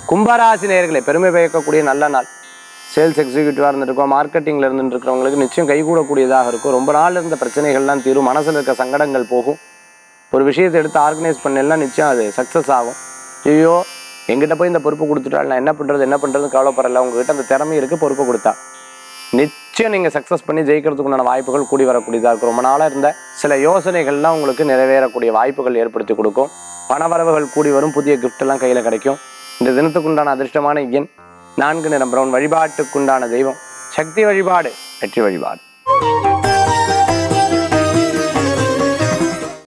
கும்பராசி நேயர்களை பெருமை பயக்கக்கூடிய நல்ல நாள் சேல்ஸ் எக்ஸிக்யூட்டிவாக இருந்துருக்கோம் மார்க்கெட்டிங்கில் இருந்துட்டு இருக்கிறவங்களுக்கு நிச்சயம் கைகூடக்கூடியதாக இருக்கும் ரொம்ப நாள் இருந்த பிரச்சனைகள்லாம் தீரும் மனசில் இருக்க சங்கடங்கள் போகும் ஒரு விஷயத்தை எடுத்து ஆர்கனைஸ் பண்ணலாம் நிச்சயம் அது சக்ஸஸ் ஆகும் ஐயோ எங்கிட்ட போய் இந்த பொறுப்பு கொடுத்துட்டால் நான் என்ன பண்ணுறது என்ன பண்ணுறதுன்னு கவலைப்படல உங்ககிட்ட அந்த திறமை இருக்குது பொறுப்பு கொடுத்தா நிச்சயம் நீங்கள் சக்ஸஸ் பண்ணி ஜெயிக்கிறதுக்கு உண்டான வாய்ப்புகள் கூடி வரக்கூடியதாக இருக்கும் ரொம்ப நாளாக இருந்த சில யோசனைகள்லாம் உங்களுக்கு நிறைவேறக்கூடிய வாய்ப்புகள் ஏற்படுத்தி கொடுக்கும் பணவரவுகள் கூடி வரும் புதிய gift எல்லாம் கையில் கிடைக்கும் இந்த தினத்துக்குண்டான அதிர்ஷ்டமான எண் நான்கு நிறம் பிரவுன் வழிபாட்டுக்குண்டான தெய்வம் சக்தி வழிபாடு வெற்றி வழிபாடு